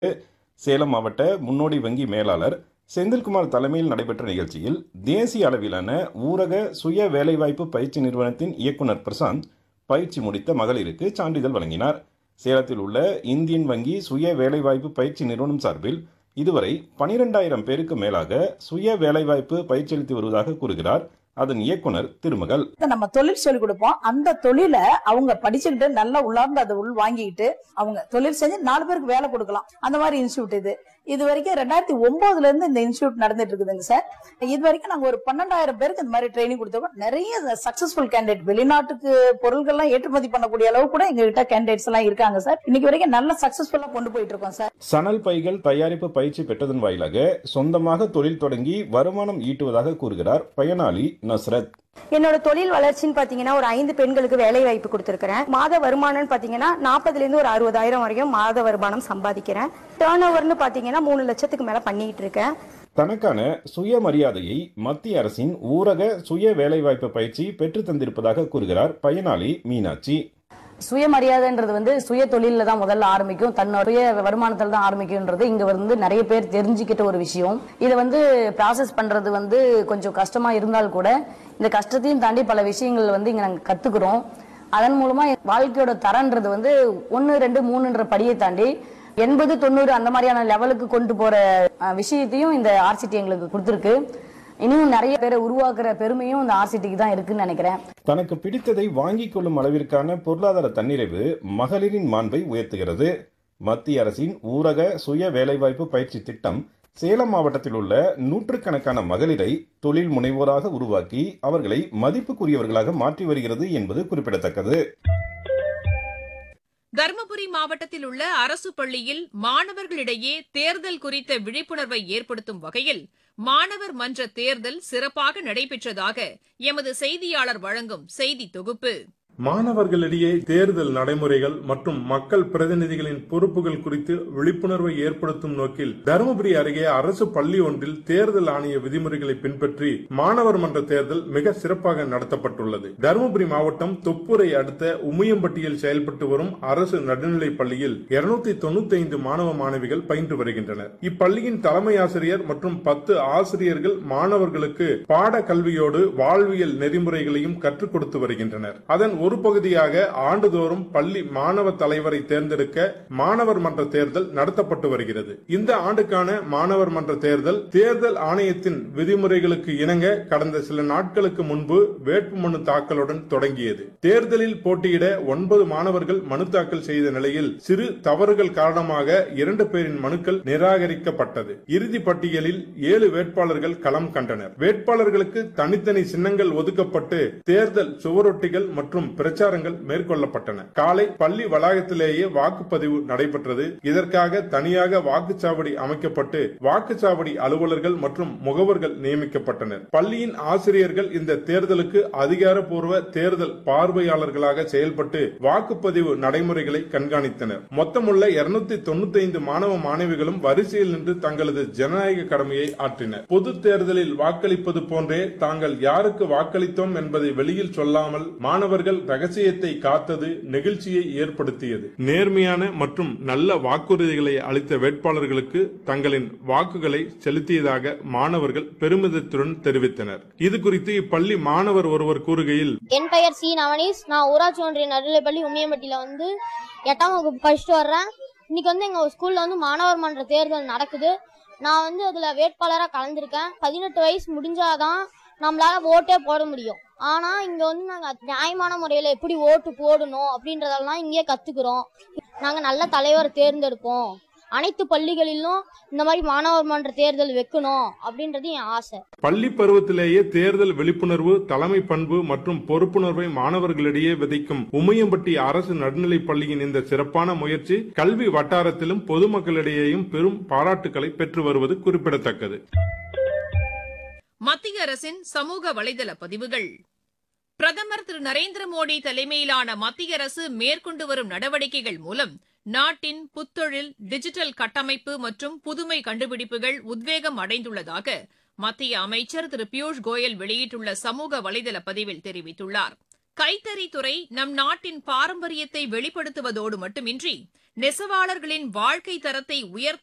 சேலம் மாவட்ட முன்னோடி வங்கி மேலாளர் செந்தில்குமார் தலைமையில் நடைபெற்ற நிகழ்ச்சியில் தேசிய அளவிலான ஊரக சுய வேலைவாய்ப்பு பயிற்சி நிறுவனத்தின் இயக்குனர் பிரசாந்த் பயிற்சி முடித்த மகளிருக்கு சான்றிதழ் வழங்கினார் சேலத்தில் உள்ள இந்தியன் வங்கி சுய வேலைவாய்ப்பு பயிற்சி நிறுவனம் சார்பில் இதுவரை பனிரெண்டாயிரம் பேருக்கு மேலாக சுய வேலைவாய்ப்பு பயிற்சி அளித்து வருவதாக கூறுகிறார் அதன் இயக்குனர் திருமகள் நம்ம தொழில் சொல்லி கொடுப்போம் அந்த தொழிலை அவங்க படிச்சுக்கிட்டு நல்லா உள்ளார்ந்து அதை உள் வாங்கிக்கிட்டு அவங்க தொழில் செஞ்சு நாலு பேருக்கு வேலை கொடுக்கலாம் அந்த மாதிரி இன்ஸ்டியூட் இது இது வரைக்கும் ரெண்டாயிரத்தி ஒன்பதுல இருந்து இந்த இன்ஸ்டியூட் நடந்துட்டு இருக்குதுங்க சார் இது வரைக்கும் நாங்க ஒரு பன்னெண்டாயிரம் பேருக்கு இந்த மாதிரி ட்ரைனிங் கொடுத்தோம் நிறைய சக்சஸ்ஃபுல் கேண்டிடேட் வெளிநாட்டுக்கு பொருட்கள்லாம் ஏற்றுமதி பண்ணக்கூடிய அளவு கூட எங்க கிட்ட கேண்டிடேட்ஸ் எல்லாம் இருக்காங்க சார் இன்னைக்கு வரைக்கும் நல்ல சக்சஸ்ஃபுல்லா கொண்டு போயிட்டு இருக்கோம் சார் சணல் பைகள் தயாரிப்பு பயிற்சி பெற்றதன் வாயிலாக சொந்தமாக தொழில் தொடங்கி வருமானம் ஈட்டுவதாக கூறுகிறார் பயனாளி நஸ்ரத் என்னோட தொழில் வளர்ச்சின்னு பாத்தீங்கன்னா ஒரு ஐந்து பெண்களுக்கு வேலை வாய்ப்பு கொடுத்திருக்கிறேன் மாத வருமானம்னு பாத்தீங்கன்னா நாற்பதுல இருந்து ஒரு அறுபதாயிரம் வரைக்கும் மாத வருமானம் சம்பாதிக்கிறேன் டேர்ன் ஓவர்னு பாத்தீங்கன்னா மூணு லட்சத்துக்கு மேல பண்ணிட்டு இருக்கேன் தனக்கான சுயமரியாதையை மத்திய அரசின் ஊரக சுய வேலைவாய்ப்பு பயிற்சி பெற்று தந்திருப்பதாக கூறுகிறார் பயனாளி மீனாட்சி சுயமரியாதைன்றது வந்து சுய தொழில தான் முதல்ல ஆரம்பிக்கும் தன்னுடைய வருமானத்தில் தான் ஆரம்பிக்கும்ன்றது இங்க வந்து நிறைய பேர் தெரிஞ்சுக்கிட்ட ஒரு விஷயம் இதை வந்து ப்ராசஸ் பண்றது வந்து கொஞ்சம் கஷ்டமா இருந்தால் கூட இந்த கஷ்டத்தையும் தாண்டி பல விஷயங்கள் வந்து இங்க நாங்க கத்துக்கிறோம் அதன் மூலமா வாழ்க்கையோட தரன்றது வந்து ஒன்னு ரெண்டு மூணுன்ற படியை தாண்டி எண்பது தொண்ணூறு அந்த மாதிரியான லெவலுக்கு கொண்டு போற அஹ், விஷயத்தையும் இந்த ஆர்சிடி எங்களுக்கு கொடுத்துருக்கு இன்னும் நிறைய பேரை உருவாக்குற பெருமையும் இந்த ஆர்சிடிக்கு தான் இருக்குன்னு நினைக்கிறேன் தனக்கு பிடித்ததை வாங்கிக் கொள்ளும் அளவிற்கான பொருளாதார தன்னிறைவு மகளிரின் மாண்பை உயர்த்துகிறது மத்திய அரசின் ஊரக சுய வேலைவாய்ப்பு பயிற்சி திட்டம் சேலம் மாவட்டத்தில் உள்ள நூற்றுக்கணக்கான மகளிரை தொழில் முனைவோராக உருவாக்கி அவர்களை மதிப்புக்குரியவர்களாக மாற்றி வருகிறது என்பது குறிப்பிடத்தக்கது தருமபுரி மாவட்டத்தில் உள்ள அரசு பள்ளியில் மாணவர்களிடையே தேர்தல் குறித்த விழிப்புணர்வை ஏற்படுத்தும் வகையில் மாணவர் மன்ற தேர்தல் சிறப்பாக நடைபெற்றதாக எமது செய்தியாளர் வழங்கும் செய்தி தொகுப்பு மாணவர்களிடையே தேர்தல் நடைமுறைகள் மற்றும் மக்கள் பிரதிநிதிகளின் பொறுப்புகள் குறித்து விழிப்புணர்வை ஏற்படுத்தும் நோக்கில் தருமபுரி அருகே அரசு பள்ளி ஒன்றில் தேர்தல் ஆணைய விதிமுறைகளை பின்பற்றி மாணவர் மன்ற தேர்தல் மிக சிறப்பாக நடத்தப்பட்டுள்ளது தருமபுரி மாவட்டம் தொப்பூரை அடுத்த உமையம்பட்டியில் செயல்பட்டு வரும் அரசு நடுநிலைப் பள்ளியில் இருநூத்தி தொண்ணூத்தி ஐந்து மாணவ மாணவிகள் பயின்று வருகின்றனர் இப்பள்ளியின் தலைமை ஆசிரியர் மற்றும் பத்து ஆசிரியர்கள் மாணவர்களுக்கு பாட கல்வியோடு வாழ்வியல் நெறிமுறைகளையும் கற்றுக் கொடுத்து வருகின்றனர் அதன் ஒரு பகுதியாக ஆண்டுதோறும் பள்ளி மாணவ தலைவரை தேர்ந்தெடுக்க மாணவர் மன்ற தேர்தல் நடத்தப்பட்டு வருகிறது இந்த ஆண்டுக்கான மாணவர் மன்ற தேர்தல் தேர்தல் ஆணையத்தின் விதிமுறைகளுக்கு இணங்க கடந்த சில நாட்களுக்கு முன்பு வேட்புமனு தாக்கலுடன் தொடங்கியது தேர்தலில் போட்டியிட ஒன்பது மாணவர்கள் மனு தாக்கல் செய்த நிலையில் சிறு தவறுகள் காரணமாக இரண்டு பேரின் மனுக்கள் நிராகரிக்கப்பட்டது இறுதி பட்டியலில் ஏழு வேட்பாளர்கள் களம் கண்டனர் வேட்பாளர்களுக்கு தனித்தனி சின்னங்கள் ஒதுக்கப்பட்டு தேர்தல் சுவரொட்டிகள் மற்றும் பிரச்சாரங்கள் மேற்கொள்ளப்பட்டன காலை பள்ளி வளாகத்திலேயே வாக்குப்பதிவு நடைபெற்றது இதற்காக தனியாக வாக்குச்சாவடி அமைக்கப்பட்டு வாக்குச்சாவடி அலுவலர்கள் மற்றும் முகவர்கள் நியமிக்கப்பட்டனர் பள்ளியின் ஆசிரியர்கள் இந்த தேர்தலுக்கு அதிகாரப்பூர்வ தேர்தல் பார்வையாளர்களாக செயல்பட்டு வாக்குப்பதிவு நடைமுறைகளை கண்காணித்தனர் மொத்தமுள்ள இருநூத்தி தொண்ணூத்தி ஐந்து மாணவ மாணவிகளும் வரிசையில் நின்று தங்களது ஜனநாயக கடமையை ஆற்றினர் பொது தேர்தலில் வாக்களிப்பது போன்றே தாங்கள் யாருக்கு வாக்களித்தோம் என்பதை வெளியில் சொல்லாமல் மாணவர்கள் ரகசியத்தை காத்தது நெகிழ்ச்சியை ஏற்படுத்தியது நேர்மையான மற்றும் நல்ல வாக்குறுதிகளை அளித்த வேட்பாளர்களுக்கு தங்களின் வாக்குகளை செலுத்தியதாக மாணவர்கள் பெருமிதத்துடன் தெரிவித்தனர் இது குறித்து இப்பள்ளி மாணவர் ஒருவர் கூறுகையில் என் பெயர் சி நவனீஸ் நான் ஊராட்சி ஒன்றிய நடுநிலைப்பள்ளி உண்மையம்பட்டியில வந்து எட்டாம் வகுப்பு படிச்சுட்டு வர்றேன் இன்னைக்கு வந்து எங்க ஸ்கூல்ல வந்து மாணவர் மன்ற தேர்தல் நடக்குது நான் வந்து அதுல வேட்பாளரா கலந்திருக்கேன் பதினெட்டு வயசு முடிஞ்சாதான் நம்மளால ஓட்டே போட முடியும் ஆனா இங்க வந்து நாங்க நியாயமான முறையில எப்படி ஓட்டு போடணும் அப்படின்றதெல்லாம் இங்கேயே கத்துக்கிறோம் நாங்க நல்ல தலைவரை தேர்ந்தெடுப்போம் அனைத்து பள்ளிகளிலும் இந்த மாதிரி மாணவர் மன்ற தேர்தல் வைக்கணும் அப்படின்றது என் ஆசை பள்ளி பருவத்திலேயே தேர்தல் விழிப்புணர்வு தலைமை பண்பு மற்றும் பொறுப்புணர்வை மாணவர்களிடையே விதைக்கும் உமையம்பட்டி அரசு நடுநிலைப் பள்ளியின் இந்த சிறப்பான முயற்சி கல்வி வட்டாரத்திலும் பொதுமக்களிடையேயும் பெரும் பாராட்டுகளை பெற்று வருவது குறிப்பிடத்தக்கது மத்திய அரசின் சமூக வலைதள பதிவுகள் பிரதமர் திரு நரேந்திர மோடி தலைமையிலான மத்திய அரசு மேற்கொண்டு வரும் நடவடிக்கைகள் மூலம் நாட்டின் புத்தொழில் டிஜிட்டல் கட்டமைப்பு மற்றும் புதுமை கண்டுபிடிப்புகள் உத்வேகம் அடைந்துள்ளதாக மத்திய அமைச்சர் திரு பியூஷ் கோயல் வெளியிட்டுள்ள சமூக வலைதள பதிவில் தெரிவித்துள்ளார் கைத்தறித்துறை நம் நாட்டின் பாரம்பரியத்தை வெளிப்படுத்துவதோடு மட்டுமின்றி நெசவாளர்களின் வாழ்க்கை தரத்தை உயர்த்த